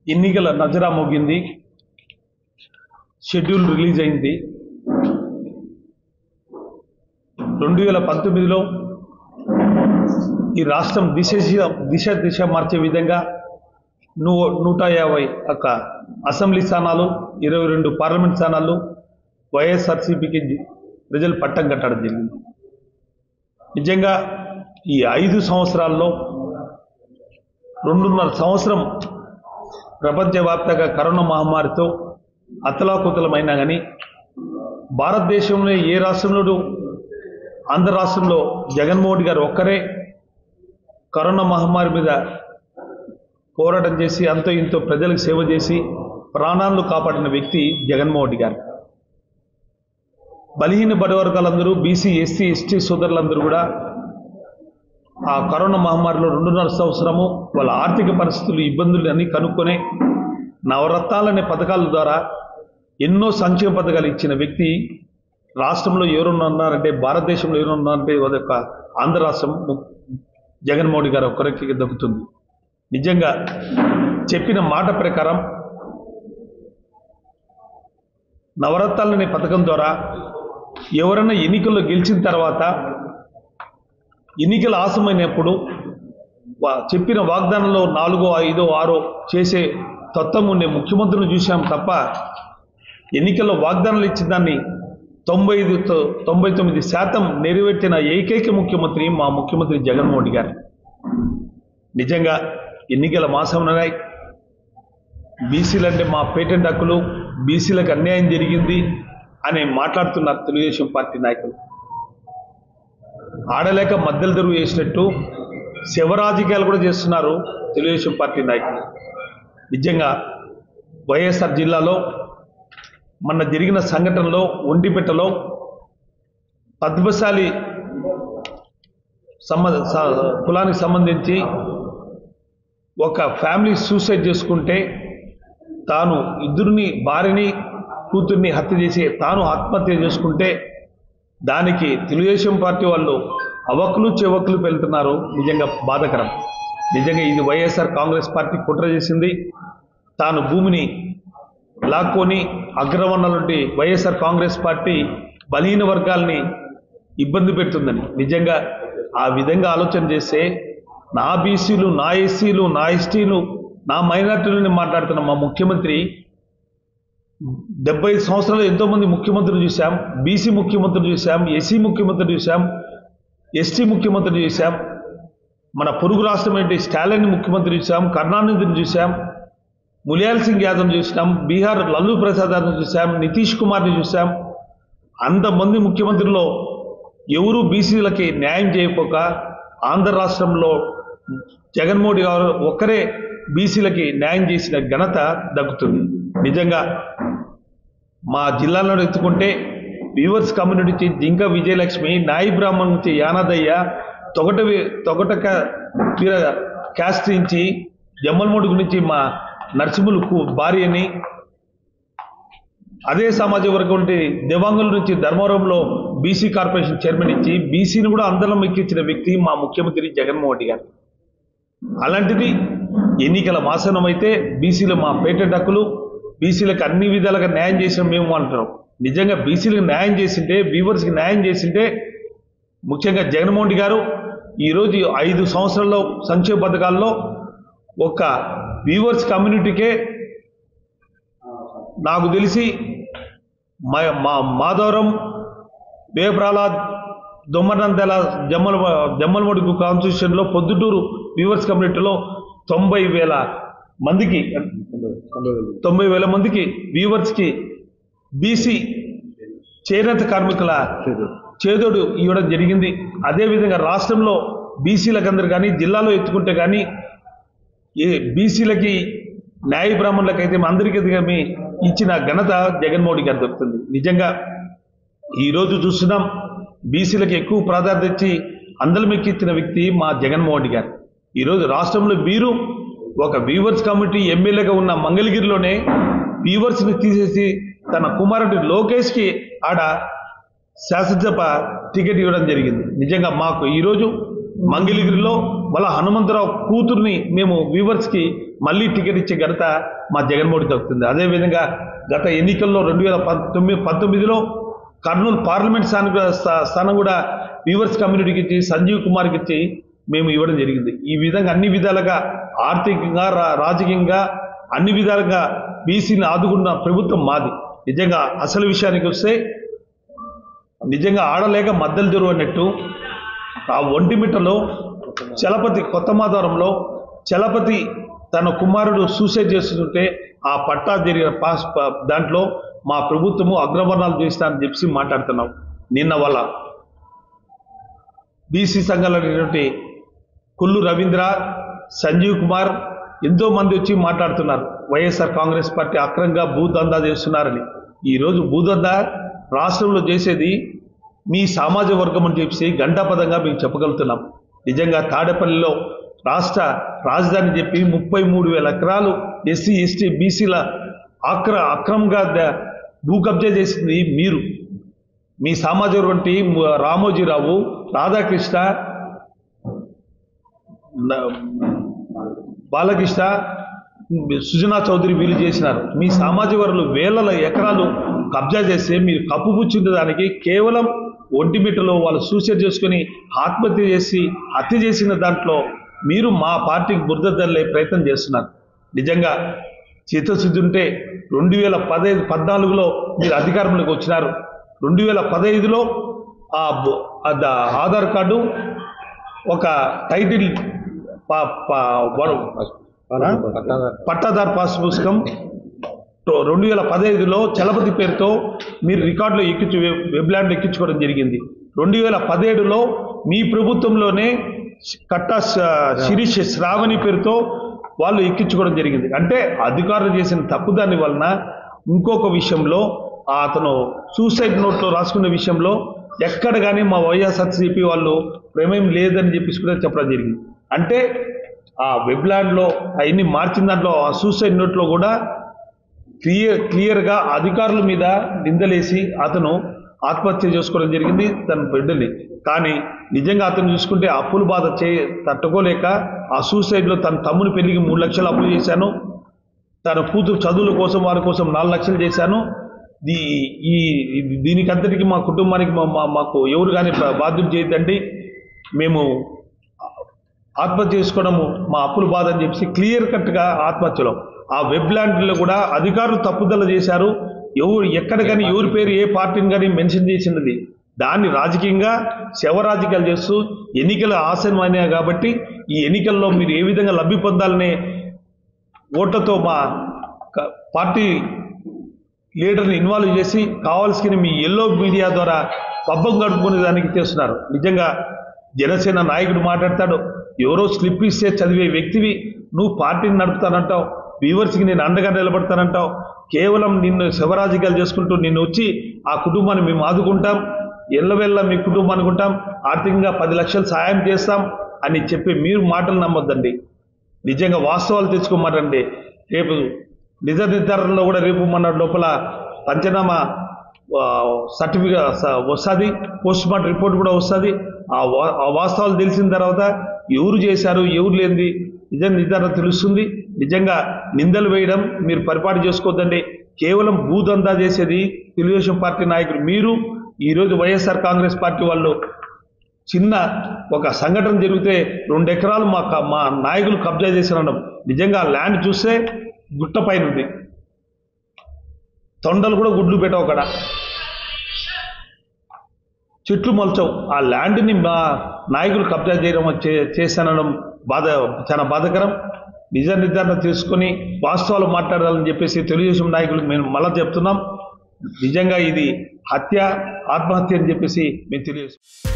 ఎన్నికల నజరా మోగింది schedule release అయింది రెండు వేల పంతొమ్మిదిలో ఈ రాష్ట్రం దిశ దిశ దిశ మార్చే విధంగా నూ నూట యాభై ఒక అసెంబ్లీ స్థానాలు ఇరవై రెండు పార్లమెంట్ స్థానాలు వైఎస్ఆర్సీపీకి ప్రజలు పట్టం కట్టడం జరిగింది నిజంగా ఈ ఐదు సంవత్సరాల్లో రెండున్నర సంవత్సరం ప్రపంచవ్యాప్తంగా కరోనా మహమ్మారితో అతలాకుతలమైనా కానీ భారతదేశంలో ఏ రాష్ట్రంలోనూ ఆంధ్ర రాష్ట్రంలో జగన్మోహన్ రెడ్డి గారు ఒక్కరే కరోనా మహమ్మారి మీద పోరాటం చేసి అంతో ఇంతో ప్రజలకు సేవ చేసి ప్రాణాలను కాపాడిన వ్యక్తి జగన్మోహన్ రెడ్డి గారు బలహీన బడవర్గాలందరూ బీసీ ఎస్సీ ఎస్టీ సోదరులందరూ కూడా ఆ కరోనా మహమ్మారిలో రెండున్నర సంవత్సరము వాళ్ళ ఆర్థిక పరిస్థితులు ఇబ్బందులు అన్ని కనుక్కొని నవరత్నాలనే పథకాల ద్వారా ఎన్నో సంక్షేమ పథకాలు ఇచ్చిన వ్యక్తి రాష్ట్రంలో ఎవరున్నా ఉన్నారంటే భారతదేశంలో ఎవరు ఉన్నారంటే అది ఒక ఆంధ్ర రాష్ట్రం ము- జగన్మోహన్ రెడ్డి గారు ఒక్కరికి దక్కుతుంది నిజంగా చెప్పిన మాట ప్రకారం నవరత్నాలనే పథకం ద్వారా ఎవరైనా ఎన్నికల్లో గెలిచిన తర్వాత ఎన్నికలు ఆసమైనప్పుడు వా- చెప్పిన వాగ్దానంలో నాలుగో ఐదో ఆరో చేసే తత్వం ఉండే ముఖ్యమంత్రిని చూశాం తప్ప ఎన్నికల్లో వాగ్దానాలు ఇచ్చిన దాన్ని తొంభై ఐదు తొ- తొంభై తొమ్మిది శాతం నెరవేర్చిన ఏకైక ముఖ్యమంత్రి మా ముఖ్యమంత్రి జగన్మోహన్ రెడ్డి గారు నిజంగా ఎన్నికల మాసం ఉన్నాయి బీసీలు అంటే మా పేటెంట్ హక్కులు బీసీలకు అన్యాయం జరిగింది అని మాట్లాడుతున్నారు తెలుగుదేశం పార్టీ నాయకులు ఆడలేక మద్దలు తెరువు చేసినట్టు శివరాజకీయాలు కూడా చేస్తున్నారు తెలుగుదేశం పార్టీ నాయకులు నిజంగా వైఎస్ఆర్ జిల్లాలో మొన్న జరిగిన సంఘటనలో ఒంటిపెట్టలో పద్మశాలి సంబ స- కులానికి సంబంధించి ఒక ఫ్యామిలీ సూసైడ్ చేసుకుంటే తాను ఇద్దరిని భార్యని కూతుర్ని హత్య చేసి తాను ఆత్మహత్య చేసుకుంటే దానికి తెలుగుదేశం పార్టీ వాళ్ళు అవక్కులు చెవక్కులు వెళ్తున్నారు నిజంగా బాధకరం నిజంగా ఇది వైఎస్ఆర్ కాంగ్రెస్ పార్టీ కుట్ర చేసింది తాను భూమిని లాక్కొని అగ్రవర్ణాలంటి వైఎస్ఆర్ కాంగ్రెస్ పార్టీ బలహీన వర్గాల్ని ఇబ్బంది పెడుతుందని నిజంగా ఆ విధంగా ఆలోచన చేస్తే నా బీసీలు నా ఎస్సీలు నా ఎస్టీలు నా మైనార్టీలని మాట్లాడుతున్న మా ముఖ్యమంత్రి డెబ్బై సంవత్సరాలు ఎంతో మంది ముఖ్యమంత్రులు చూశాం బీసీ ముఖ్యమంత్రులు చూశాం ఎస్సీ ముఖ్యమంత్రులు చూశాం ఎస్టీ ముఖ్యమంత్రులు చూశాం మన పొరుగు రాష్ట్రం ఏంటి స్టాలిన్ ముఖ్యమంత్రి చూశాం కరుణానిధిని చూశాం ములియాల్ సింగ్ యాదవ్ని చూసాం బీహార్ లల్లు ప్రసాద్ యాదవ్ని చూసాం నితీష్ కుమార్ని చూసాం అంతమంది ముఖ్యమంత్రుల్లో ఎవరు బీసీలకి న్యాయం చేయకపోక ఆంధ్ర రాష్ట్రంలో జగన్మోహన్ రెడ్డి గారు ఒక్కరే బీసీలకి న్యాయం చేసిన ఘనత దక్కుతుంది నిజంగా మా జిల్లాలో ఎత్తుకుంటే వీవర్స్ కమ్యూనిటీ నుంచి జింక విజయలక్ష్మి నాయి బ్రాహ్మణ్ నుంచి యానాదయ్య తొగట వి- తొగటక వీర క్యాస్ట్ నుంచి జమ్మలమడుగు నుంచి మా నరసింహులు కు- భార్యని అదే సమాజ వర్గం నుండి దివాంగుల నుంచి ధర్మవరంలో బీసీ కార్పొరేషన్ చైర్మన్ ఇచ్చి బీసీని కూడా అందరం ఎక్కించిన వ్యక్తి మా ముఖ్యమంత్రి జగన్మోహన్ రెడ్డి గారు అలాంటిది ఎన్నికల మాసనం అయితే బీసీలు మా పేటెంట్ హక్కులు బీసీలకు అన్ని విధాలుగా న్యాయం చేసాం మేము అంటున్నాం నిజంగా బీసీలకు న్యాయం చేసింటే వీవర్స్కి న్యాయం చేసింటే ముఖ్యంగా జగన్మోహన్ రెడ్డి గారు ఈరోజు ఐదు సంవత్సరాల్లో సంక్షేమ పథకాల్లో ఒక వీవర్స్ కమ్యూనిటీకే నాకు తెలిసి మా మా మాధవరం వేప్రాలాద్ దొమ్మనందెల జమ్మల జమ్మలమడుగు కాన్స్టిట్యూషన్లో పొద్దుటూరు వ్యూవర్స్ కమ్యూనిటీలో తొంభై వేల మందికి తొంభై వేల మందికి వ్యూవర్స్కి బీసీ చేనేత కార్మికుల చేదోడు ఇవ్వడం జరిగింది అదేవిధంగా రాష్ట్రంలో బీసీలకు అందరు కానీ జిల్లాలో ఎత్తుకుంటే కానీ ఏ బీసీలకి న్యాయ బ్రాహ్మణులకైతే మా అందరికీ మీ ఇచ్చిన ఘనత జగన్మోహన్ రెడ్డి గారు దొరుకుతుంది నిజంగా ఈరోజు చూస్తున్నాం బీసీలకు ఎక్కువ ప్రాధాన్యత ఇచ్చి అందరం ఎక్కిచ్చిన వ్యక్తి మా జగన్మోహన్ రెడ్డి గారు ఈరోజు రాష్ట్రంలో వీరు ఒక వీవర్స్ కమిటీ ఎమ్మెల్యేగా ఉన్న మంగళగిరిలోనే వీవర్స్ని తీసేసి తన కుమారుడి లోకేష్కి ఆడ శాసనసభ టికెట్ ఇవ్వడం జరిగింది నిజంగా మాకు ఈరోజు మంగళగిరిలో మళ్ళా హనుమంతరావు కూతుర్ని మేము వ్యూవర్స్కి మళ్ళీ టికెట్ ఇచ్చే ఘనత మా జగన్మోహన్ దక్కుతుంది అదేవిధంగా గత ఎన్నికల్లో రెండు వేల పంతొమ్మిది పంతొమ్మిదిలో కర్నూలు పార్లమెంట్ స్థానం కూడా- స్థా- స్థానం కూడా వ్యూవర్స్ కమ్యూనిటీకి ఇచ్చి సంజీవ్ కుమార్కి ఇచ్చి మేము ఇవ్వడం జరిగింది ఈ విధంగా అన్ని విధాలుగా ఆర్థికంగా రా- రాజకీయంగా అన్ని విధాలుగా బీసీని ఆదుకున్న ప్రభుత్వం మాది నిజంగా అసలు విషయానికి వస్తే నిజంగా ఆడలేక మద్దలు తెరువు అన్నట్టు ఆ ఒంటిమిట్టలో చలపతి కొత్త మాధవరంలో చలపతి తన కుమారుడు సూసైడ్ చేస్తుంటే ఆ పట్టా జరిగిన పాస్ ప- దాంట్లో మా ప్రభుత్వము అగ్రవర్ణాలు చేస్తానని చెప్పి మాట్లాడుతున్నాం నిన్న వాళ్ళ బీసీ సంఘాలైనటువంటి కుల్లు రవీంద్ర సంజీవ్ కుమార్ ఎంతో మంది వచ్చి మాట్లాడుతున్నారు వైఎస్ఆర్ కాంగ్రెస్ పార్టీ అక్రంగా భూదందా చేస్తున్నారని ఈరోజు భూదందా రాష్ట్రంలో చేసేది మీ సామాజ వర్గం అని చెప్పి గంటాపదంగా మేము చెప్పగలుగుతున్నాం నిజంగా తాడేపల్లిలో రాష్ట్ర రాజధాని చెప్పి ముప్పై మూడు వేల ఎకరాలు ఎస్సీ ఎస్టీ బీసీల అక్ర అక్రమంగా ద- భూ కబ్జా చేసింది మీరు మీ సామాజిక వంటి రామోజీరావు రాధాకృష్ణ న- బాలకృష్ణ సుజనా చౌదరి వీళ్ళు చేసినారు మీ సామాజిక వర్గాలు వేల ఎకరాలు కబ్జా చేస్తే మీరు కప్పుపుచ్చిన దానికి కేవలం ఒంటిమిట్టలో వాళ్ళు సూసైడ్ చేసుకుని ఆత్మహత్య చేసి హత్య చేసిన దాంట్లో మీరు మా పార్టీకి బురద తల్లే ప్రయత్నం చేస్తున్నారు నిజంగా చిత్తశుద్ధి ఉంటే రెండు వేల పదహైదు పద్నాలుగులో మీరు అధికారంలోకి వచ్చినారు రెండు వేల పదహైదులో ఆ బు- ఆ ద- ఆధార్ కార్డు ఒక టైటిల్ ప- ప- వర- పట్టాదార్ పాస్ పుస్తకం తో- రెండు వేల పదహైదులో చలపతి పేరుతో మీరు రికార్డులో ఎక్కించు వెబ్- వెబ్లాండ్లో ఎక్కించుకోవడం జరిగింది రెండు వేల పదిహేడులో మీ ప్రభుత్వంలోనే కట్టా శ- శిరీష్ శ్రావణి పేరుతో వాళ్ళు ఎక్కించుకోవడం జరిగింది అంటే అధికారులు చేసిన తప్పుదాని వలన ఇంకొక విషయంలో ఆ అతను సూసైడ్ నోట్లో రాసుకున్న విషయంలో ఎక్కడ కానీ మా వైఎస్ఆర్సీపీ వాళ్ళు ప్రమేయం లేదని చెప్పేసి కూడా చెప్పడం జరిగింది అంటే ఆ వెబ్లాండ్లో అవన్నీ మార్చిన దాంట్లో ఆ సూసైడ్ నోట్లో కూడా క్లియర్ క్లియర్గా అధికారుల మీద నిందలేసి అతను ఆత్మహత్య చేసుకోవడం జరిగింది తన బిడ్డని కానీ నిజంగా అతను చూసుకుంటే అప్పుల బాధ చే తట్టుకోలేక ఆ సూసైడ్లో తన తమ్ముని పెళ్లికి మూడు లక్షలు అప్పులు చేశాను తన కూతురు చదువుల కోసం వారి కోసం నాలుగు లక్షలు చేశాను దీ ఈ ఈ- దీనికంతటికి మా కుటుంబానికి మా- మా- మాకు ఎవరు కానీ బాధ్యత చేయదండి మేము ఆత్మహత్య చేసుకోవడము మా అప్పుల బాధ అని చెప్పి క్లియర్ కట్గా ఆత్మహత్యలో ఆ వెబ్ ల్యాండ్లో కూడా అధికారులు తప్పుదల చేశారు ఎవరు ఎక్కడ కానీ ఎవరి పేరు ఏ పార్టీని కానీ మెన్షన్ చేసినది దాన్ని రాజకీయంగా శవ రాజకీయాలు చేస్తూ ఎన్నికలు ఆసనమైనాయి కాబట్టి ఈ ఎన్నికల్లో మీరు ఏ విధంగా లబ్ధి పొందాలనే ఓట్లతో మా క- పార్టీ లీడర్ని ఇన్వాల్వ్ చేసి కావాల్సిన మీ ఎల్లో మీడియా ద్వారా పబ్బం గడుపుకునే దానికి చేస్తున్నారు నిజంగా జనసేన నాయకుడు మాట్లాడతాడు ఎవరో స్లిప్ ఇస్తే చదివే వ్యక్తివి నువ్వు పార్టీని నడుపుతానంటావు వ్యూవర్స్కి నేను అండగా నిలబడతానంటావు కేవలం నిన్ను శివరాజకీయాలు చేసుకుంటూ నిన్ను వచ్చి ఆ కుటుంబాన్ని మేము ఆదుకుంటాం ఎల్లవెల్ల మీ కుటుంబానికి ఉంటాం ఆర్థికంగా పది లక్షలు సాయం చేస్తాం అని చెప్పి మీరు మాటలు నమ్మొద్దండి నిజంగా వాస్తవాలు తెచ్చుకోమాటండి రేపు నిజ నిర్ధారణలో కూడా రేపు మన లోపల పంచనామా సర్టిఫికేట్ వస్తుంది పోస్ట్ మార్టం రిపోర్ట్ కూడా వస్తుంది ఆ వా- ఆ వాస్తవాలు తెలిసిన తర్వాత ఎవరు చేశారు ఎవరు లేనిది నిజ నిర్ధారణ తెలుస్తుంది నిజంగా నిందలు వేయడం మీరు పరిపాటి చేసుకోవద్దండి కేవలం భూదందా చేసేది తెలుగుదేశం పార్టీ నాయకులు మీరు ఈరోజు వైఎస్ఆర్ కాంగ్రెస్ పార్టీ వాళ్ళు చిన్న ఒక సంఘటన జరిగితే రెండు ఎకరాలు మా క- మా నాయకులు కబ్జా చేసిన నిజంగా ఆ ల్యాండ్ చూస్తే గుట్ట పైన ఉంది తొండలు కూడా గుడ్లు పెట్టవు అక్కడ చెట్లు మొలచవు ఆ ల్యాండ్ని మా నాయకులు కబ్జా చేయడం చే- చేశానడం బాధ చాలా బాధకరం నిజ నిర్ధారణ తీసుకొని వాస్తవాలు మాట్లాడాలని చెప్పేసి తెలుగుదేశం నాయకులకు మేము మళ్ళా చెప్తున్నాం నిజంగా ఇది హత్య ఆత్మహత్య అని చెప్పేసి మేము తెలియజేస్తున్నాం